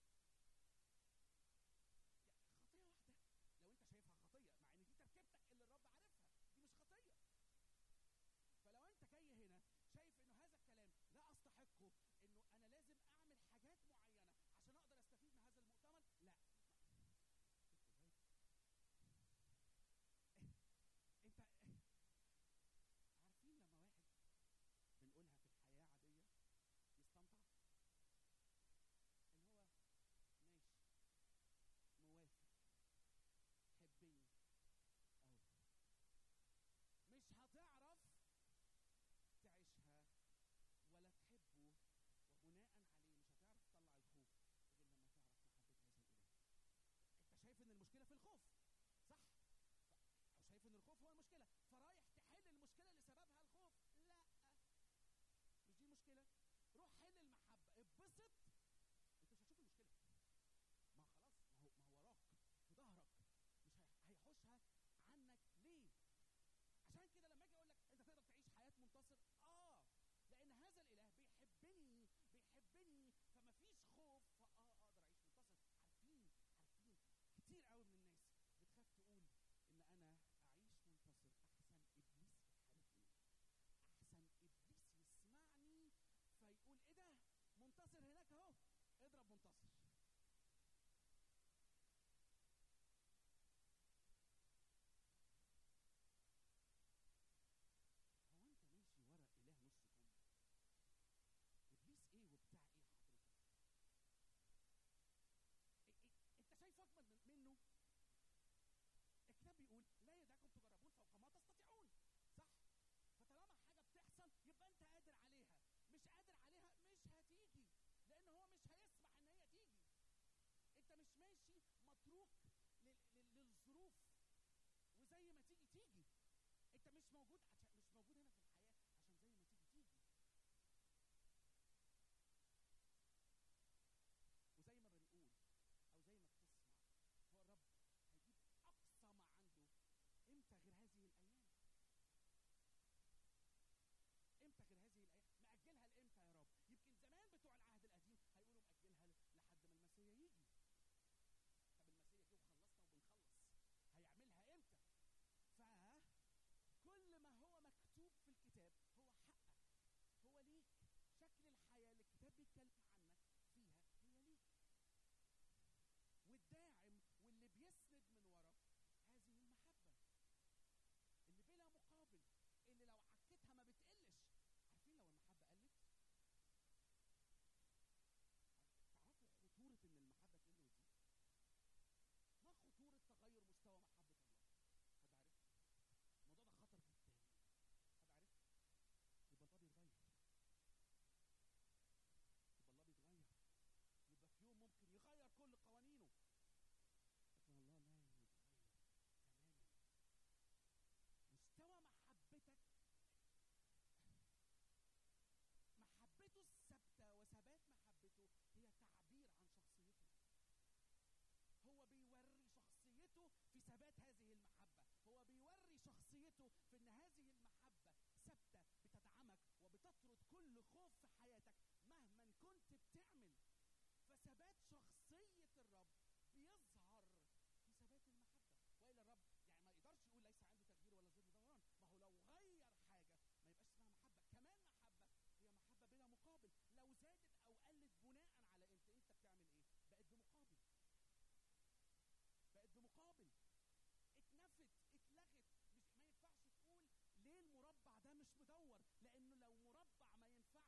يعني خطيه واحده لو انت شايفها خطيه مع ان دي تركيبتك اللي الرب عارفها دي مش خطيه فلو انت جاي هنا شايف انه هذا الكلام لا استحقه انه انا لازم اعمل حاجات معينه عشان اقدر استفيد من هذا المؤتمر لا انت عارفين لما واحد بنقولها في الحياه عاديه يستمتع اللي هو ماشي موافق حبني او مش هتعرف تعيشها ولا تحبه وبناء عليه مش هتعرف تطلع الخوف غير لما تعرف محبة هذا الإله. أنت شايف إن المشكلة في الخوف صح؟ ف- أو شايف إن الخوف هو المشكلة فرايح تحل المشكلة اللي سببها الخوف لا مش دي المشكلة روح حل المحبة اتبسط أنت مش هتشوف المشكلة ما خلاص ما هو ما هو وراك في ظهرك مش هي- هيحوشها عنك ليه؟ عشان كده لما اجي اقول لك انت تقدر تعيش حياه منتصر اه لان هذا الاله بيحبني بيحبني فما فيش خوف فاه اقدر اعيش منتصر عارفين عارفين كتير قوي من الناس بتخاف تقول ان انا اعيش منتصر احسن ابليس يحاربني احسن ابليس يسمعني فيقول ايه ده منتصر هناك اهو اضرب منتصر هو انت ماشي ورا اله نص كم ابليس ايه وبتاع ايه حضرتك إيه إيه انت شايف اجمل من- منه الكتاب بيقول لا يدعكم تجربون فوق ما تستطيعون صح فطالما حاجه بتحصل يبقى انت قادر عليها مش قادر عليها مش هتيجي لان هو مش هيسمح ان هي تيجي انت مش ماشي متروك لل- لل- للظروف وزي ما تيجي تيجي انت مش موجود عشان مش موجود هنا في الحياه عشان زي ما تيجي تيجي وزي ما بنقول او زي ما بتسمع هو الرب هيجيب اقصى ما عنده امتى غير هذه الايام امتى غير هذه الايام مأجلها لامتى يا رب يمكن زمان بتوع العهد القديم هيقولوا مأجلها ل- لحد ما المسيح يجي طب المسيح جه وخلصنا وبنخلص هيعملها امتى فكل ما هو مكتوب في الكتاب هو حقك هو ليك شكل الحياة اللي الكتاب بيتكلم عنك فيها هي ليك والداعم واللي بيسند من ورا هذه المحبة اللي بلا مقابل اللي لو عكتها ما بتقلش عارفين لو المحبة قلت تعرفوا خطورة ان المحبة تقل وتزيد ما خطورة تغير مستوى محبة الله حد عارف الموضوع ده خطر جدا حد عارف يبقى الله بيتغير يبقى الله بيتغير يبقى في يوم ممكن يغير كل قوانينه لكن الله لا يتغير تماما مستوى محبتك محبته الثابته وثبات محبته هي تعبير عن شخصيته هو بيوري شخصيته في ثبات هذه المحبة هو بيوري شخصيته في ان هذه المحبة ثابتة بتدعمك وبتطرد كل خوف في حياتك مهما كنت بتعمل فثبات شخصية الرب بيظهر في ثبات المحبة وإلا الرب يعني ما يقدرش يقول ليس عنده تغيير ولا ظل دوران ما هو لو غير حاجة ما يبقاش اسمها محبة كمان محبة هي محبة بلا مقابل لو زادت أو قلت بناء على انت انت بتعمل ايه بقت بمقابل بقت بمقابل اتنفت اتلغت مش ما ينفعش تقول ليه المربع ده مش مدور لانه لو مربع ما ينفعش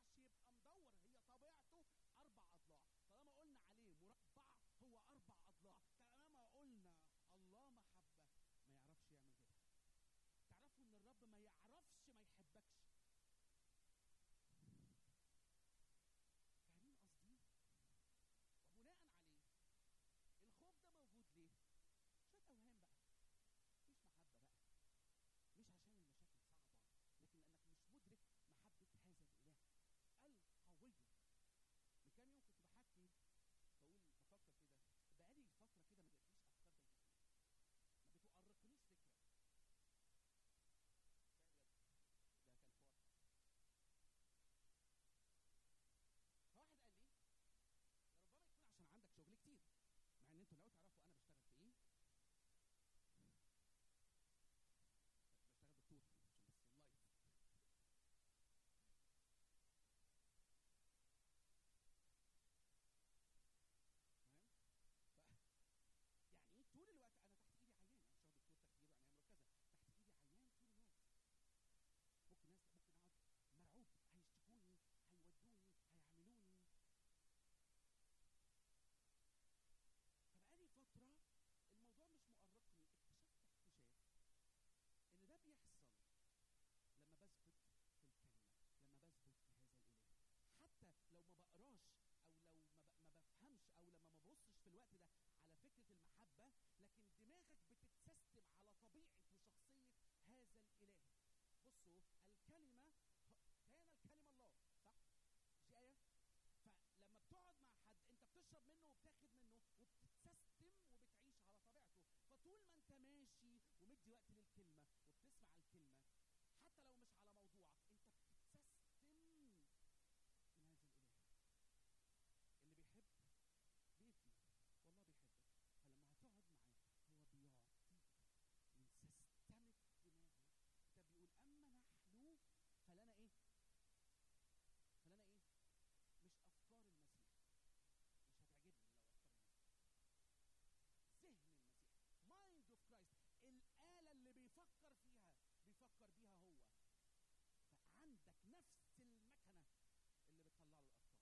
دماغك بتتسيستم على طبيعه وشخصيه هذا الاله بصوا الكلمه كان الكلمه الله صح مش دي ايه فلما بتقعد مع حد انت بتشرب منه وبتاخد منه وبتتسيستم وبتعيش على طبيعته فطول ما انت ماشي ومدي وقت للكلمه وبتسمع الكلمه حتى لو مش على موضوعك انت بتتسيستم من هذا الاله اللي بيحب بيدي والله بيحبك فلما هتقعد معاه هو بيعطيك من سيستمك دماغه الكتاب بيقول اما نحن فلنا ايه فلنا ايه مش افكار المسيح مش هتعجبني لو افكار المسيح ذهن المسيح مايند اوف كرايست الاله اللي بيفكر فيها بيفكر بيها هو فعندك نفس المكنه اللي بتطلع له الافكار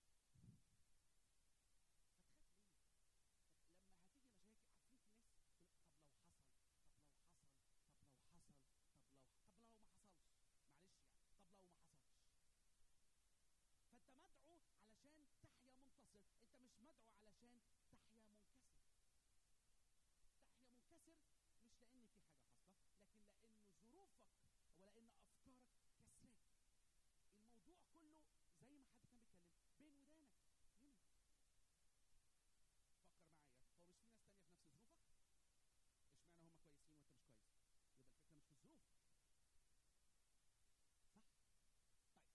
فتخاف ليه طب لما هتيجي مشاكل عارفين في ناس تقول طب لو حصل طب لو حصل طب لو حصل طب لو طب لو ما حصلش معلش يعني طب لو ما حصلش فانت مدعو علشان تحيا منتصر انت مش مدعو علشان تحيا منكسر تحيا منكسر مش لان في حاجه حاصله لكن لانه ظروفك ولان افكارك كسراك الموضوع كله زي ما حد كان بيتكلم بين ودانك هنا فكر معايا هو مش في ناس تانية في نفس ظروفك اشمعنى هم كويسين وانت مش كويس يبقى الفكره مش في الظروف صح طيب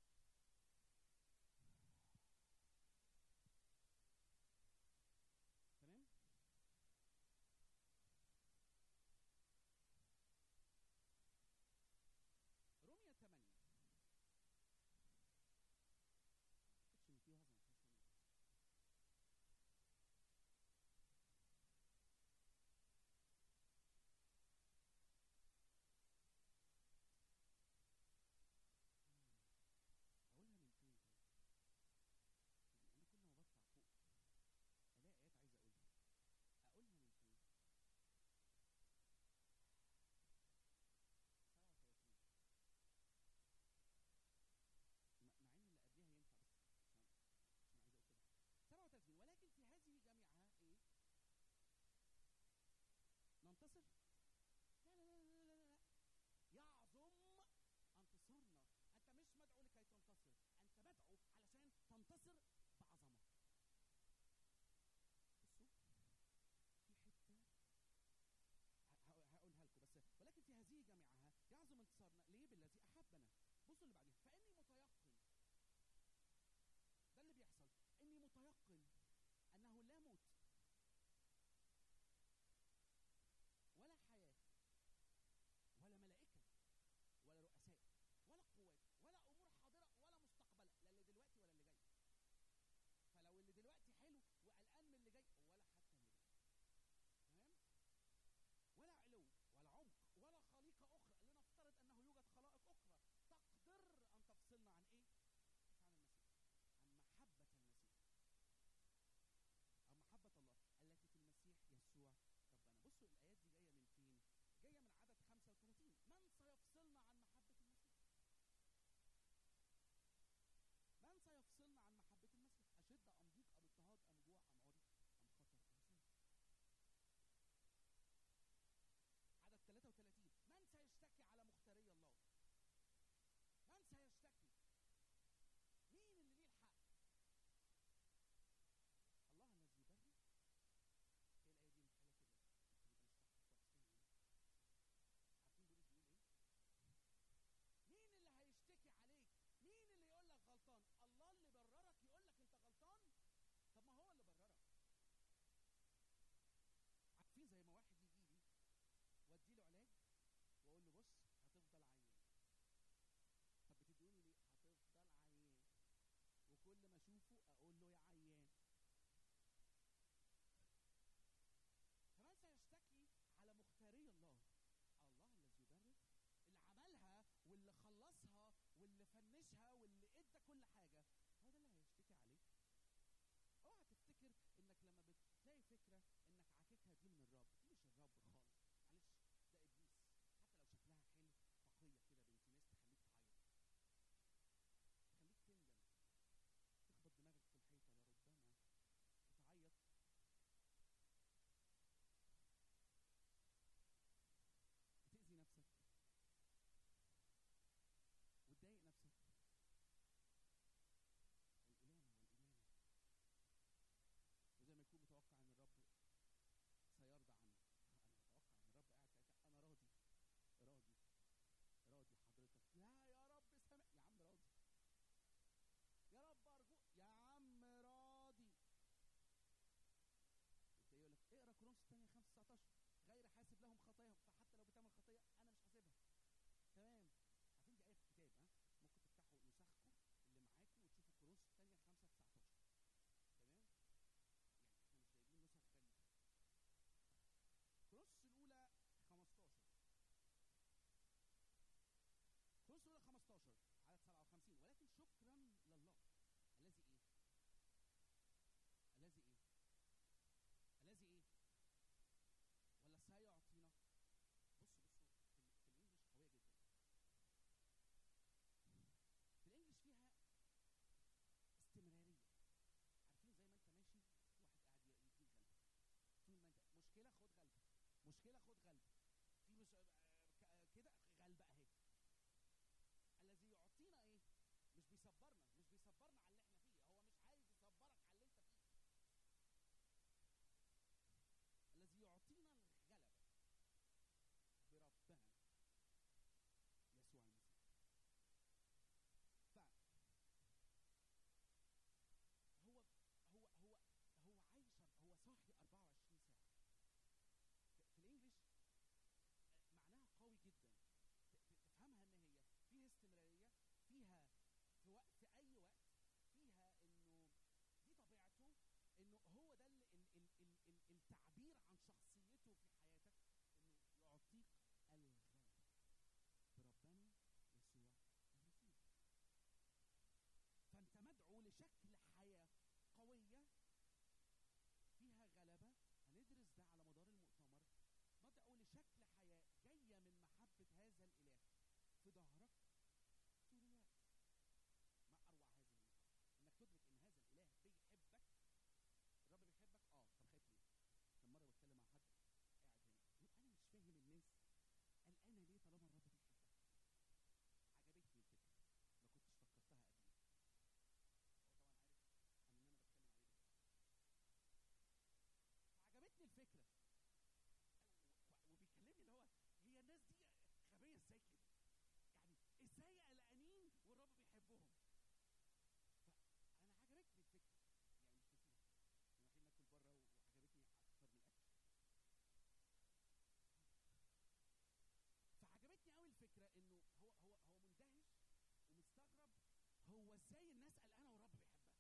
ازاي الناس قلقانه والرب بيحبها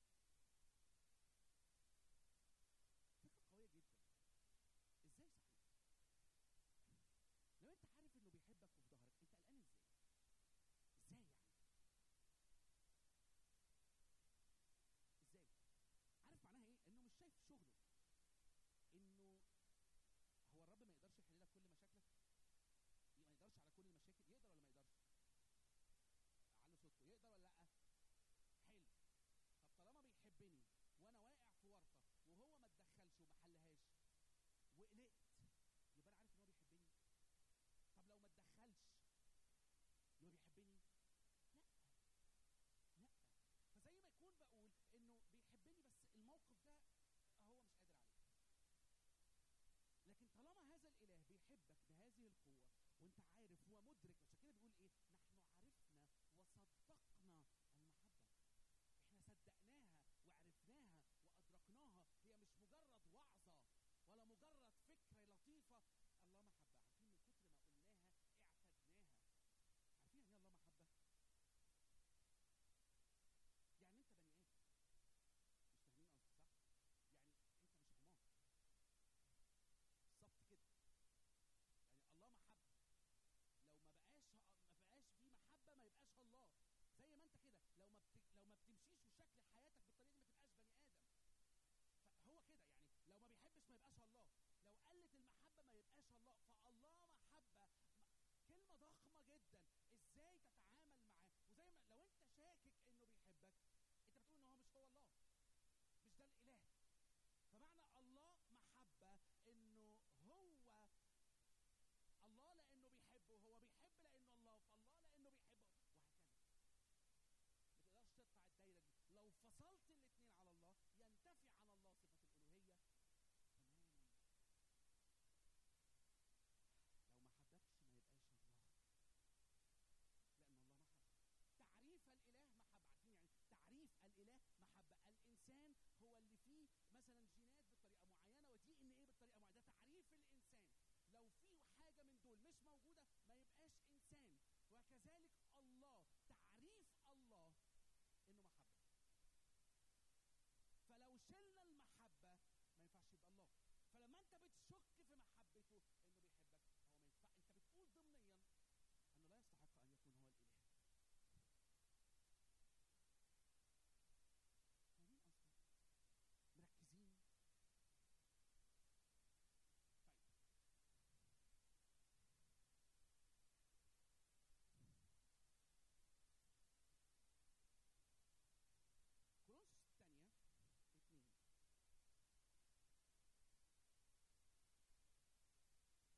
فكره قويه جدا ازاي صحيح لو انت عارف انه بيحبك وفي ظهرك انت قلقان ازاي ازاي يعني ازاي عارف معناها ايه انه مش شايف شغله انه هو الرب ما يقدرش يحل لك كل مشاكلك ما يقدرش على كل المشاكل يقدر ولا ما يقدرش علوا صوتكم يقدر ولا لا حلو طب طالما بيحبني وانا واقع في ورطه وهو ما اتدخلش وما حلهاش وقلقت يبقى انا عارف ان هو بيحبني طب لو ما اتدخلش يبقى بيحبني لا لا فزي ما يكون بقول انه بيحبني بس الموقف ده هو مش قادر عليه لكن طالما هذا الاله بيحبك بهذه القوه وانت عارف ومدرك عشان كده بيقول ايه نحن عرفنا وصدقنا المحبه احنا صدقناها وعرفناها وادركناها هي مش مجرد وعظه ولا مجرد فكره لطيفه الله محبه عارفين من كتر ما قلناها اعتدناها عارفين يعني ايه الله محبه يعني انت بني ادم مش فاهمين قصدي صح يعني انت مش حمار بالظبط كده يعني الله محبه لو ما بقاش ما بقاش فيه محبه ما يبقاش الله زي ما انت كده لو ما بت... لو ما بتمشيش وشكل حياتك بالطريقه دي ما تبقاش بني ادم فهو كده يعني لو ما بيحبش ما يبقاش الله لو قلت المحبه ما يبقاش الله فالله محبه م- كلمه ضخمه جدا ازاي تتعامل معاه وزي ما لو انت شاكك انه بيحبك انت بتقول ان هو مش هو الله مش ده الاله فمعنى الله محبه انه هو الله لانه بيحبه هو بيحب لانه الله فالله لانه بيحبه وهكذا ما تقدرش تقطع الدايره دي لو فصلت الاثنين على الله ينتفي عن الله صفه الالوهيه تماما لو ما حبكش ما يبقاش الله لان الله محبه تعريف الاله محبه عارفين يعني تعريف الاله محبه الانسان هو اللي فيه مثلا جينات بطريقه معينه ودي ان ايه بالطريقه معينه ده تعريف الانسان لو في حاجه من دول مش موجوده ما يبقاش انسان وكذلك الله تعريف الله انه محبه فلو شلنا المحبه ما ينفعش يبقى الله فلما انت بتشك في محبته انه بيحبك هو ما ينفع انت بتقول ضمنيا انه لا يستحق ان يكون هو الاله فاهمين قصدي مركزين طيب كورنثوس الثانية اتنين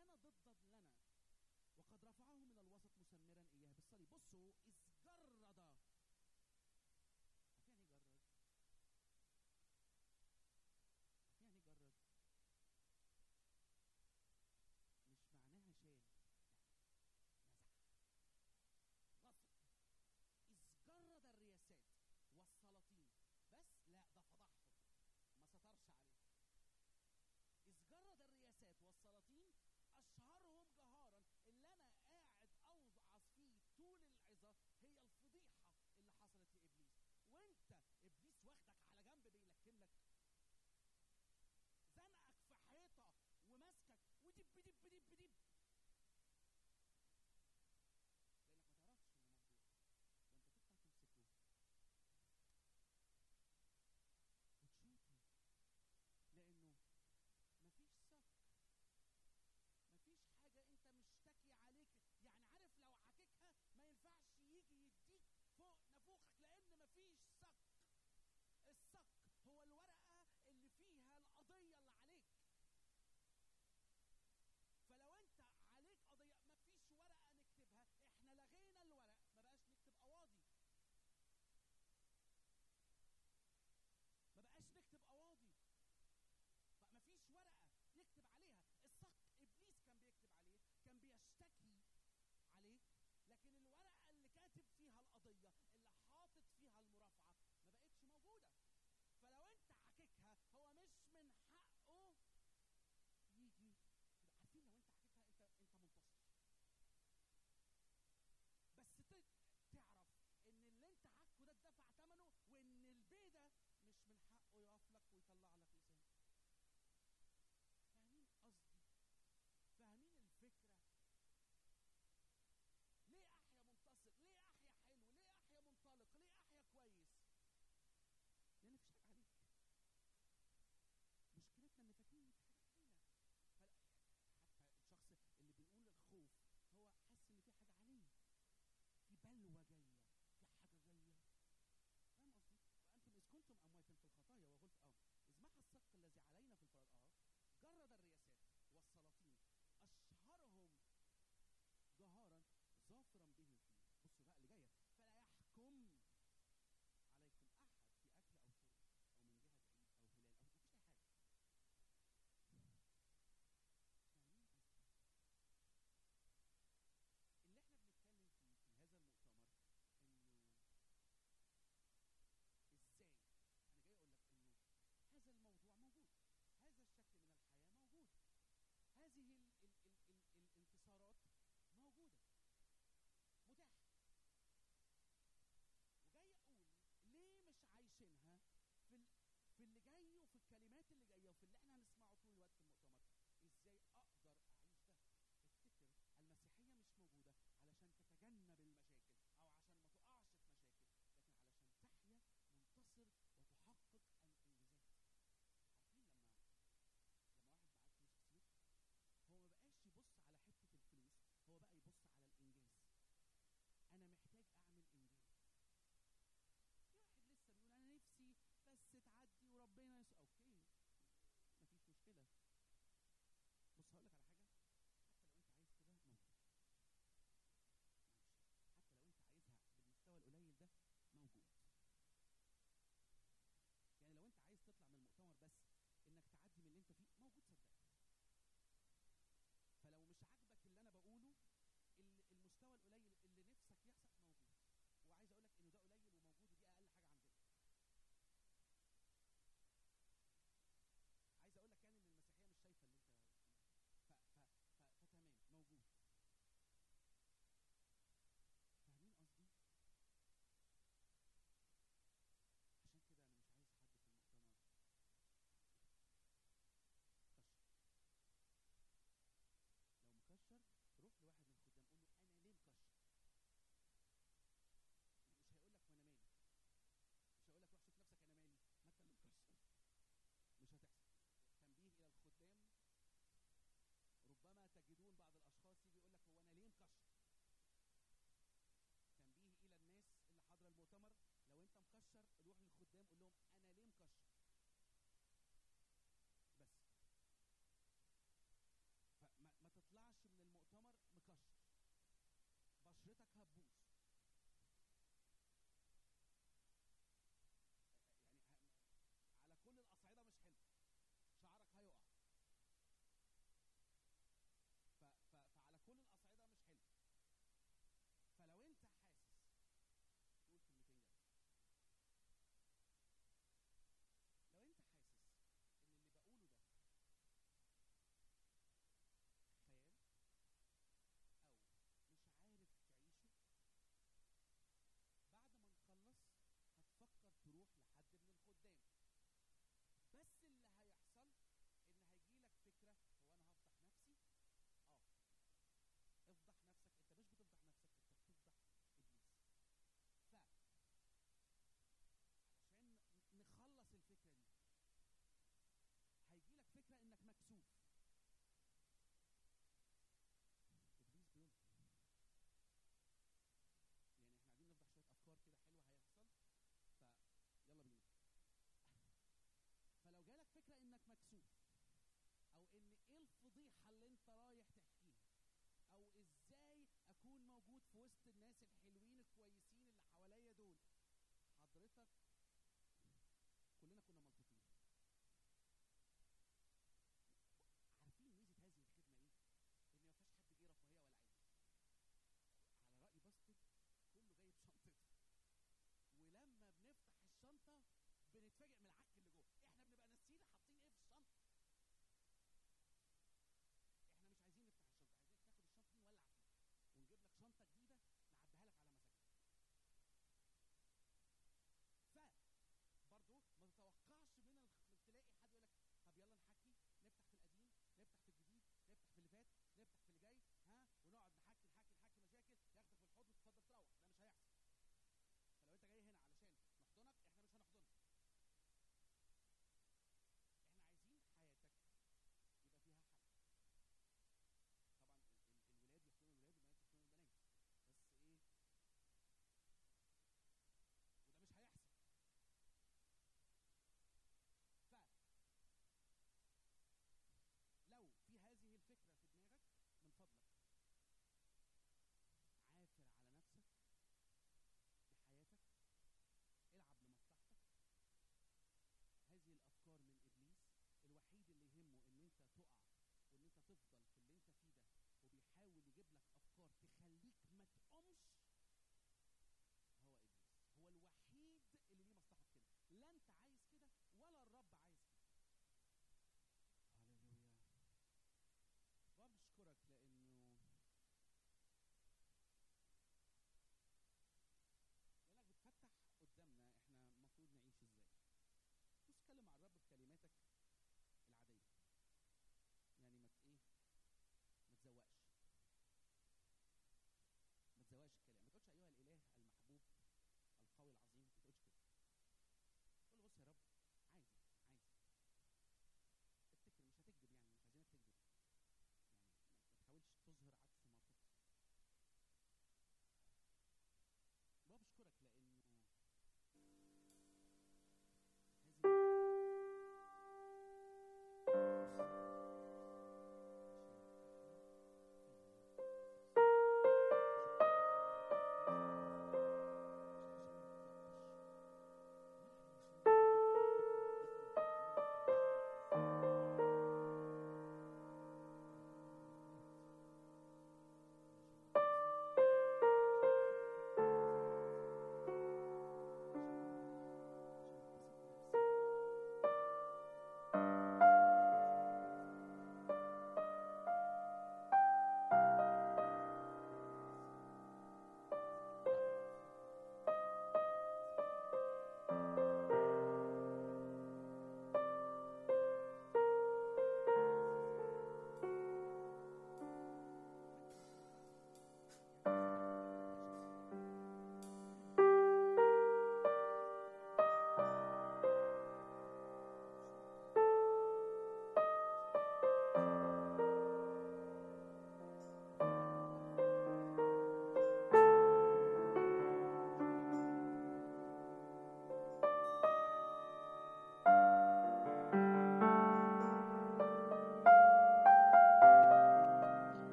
كان ضدا لنا وقد رفعه من الوسط مسمرا اياه بالصليب بصوا اذ جرد عارفين يعني إيه جرد عارفين يعني إيه جرد مش معناها شال لا نزع غصب إذ جرد الرياسات والسلاطين بس لا ده فضحهم ما سترش عليه إذ جرد الرياسات والسلاطين أشهرهم جهارا اللي أنا قاعد أوعظ فيه طول العظة هي الفضيحة اللي حصلت لإبليس وأنت إبليس واخدك على جنب بيلكم لك زنقك في حيطة وماسكك ودب دب دب دب لأنك ما تعرفش إنه موجود وأنت تطلع تمسكه وتشوطه لأنه مفيش صك مفيش حاجة أنت مشتكي عليك يعني عارف لو عككها ما ينفعش يجي يديك فوق نافوخك لأن مفيش صك الصك هو الورقة اللي فيها القضية اللي عليك فلو انت عليك قضية مفيش ورقة نكتبها احنا لغينا الورق ما بقاش نكتب قواضي ما بقاش نكتب قواضي بقى مفيش ورقة يكتب عليها الصك ابليس كان بيكتب عليه كان بيشتكي عليك لكن الورقة اللي كاتب فيها القضية اللي حاطط فيها المرافعة ما بقتش موجودة فلو انت عككها هو مش من حقه يجي يبقى عارفين لو انت عككها انت انت منتصر بس ت- تعرف ان اللي انت عكه ده اتدفع ثمنه وان البيدة مش من حقه يقف لك ويطلع لك لسان فاهمين قصدي فاهمين الفكرة ليه احيا منتصر ليه احيا حلو ليه احيا منطلق ليه احيا كويس لان مفيش حاجه عليك مشكلتنا ان فاكرين ان في حاجه علينا فلا حتى الشخص اللي بيقول الخوف هو حاسس ان في حاجه عليه في بلوى جايه في حاجه جايه فاهم قصدي وانتم اذ كنتم امواتا في الخطايا وغلف اه اذ محى السق الذي علينا في الفرد اه جرد الرياسات والسلاطين اشهرهم جهارا ظافرا به فيه بصوا بقى اللي جايه فلا يحكم عليكم احد في اكل او شرب او من جهه عيد او هلال او مفيش اي حاجه فاهمين قصدي اللي احنا بنتكلم فيه في هذا المؤتمر انه ازاي انا جاي اقول لك انه هذا الموضوع موجود هذا الشكل من الحياه موجود هذه ال ال ال ال الانتصارات موجوده متاحه وجاي اقول ليه مش عايشينها في ال... في اللي جاي وفي الكلمات اللي جايه وفي اللي احنا هنسمعه طول الوقت في المؤتمر ازاي اقدر اعيش ده افتكر المسيحيه مش موجوده علشان تتجنب المشاكل او عشان ما تقعش في مشاكل لكن علشان تحيا منتصر وتحقق الانجازات عارفين لما لما واحد معاه فلوس كتير هو ما بقاش يبص على حته الفلوس هو بقى يبص على الانجاز انا محتاج اعمل انجاز في واحد لسه بيقول انا نفسي بس تعدي وربنا يس... اوكي مفيش مشكله رايح تحكيها او ازاي اكون موجود في وسط الناس الحلوين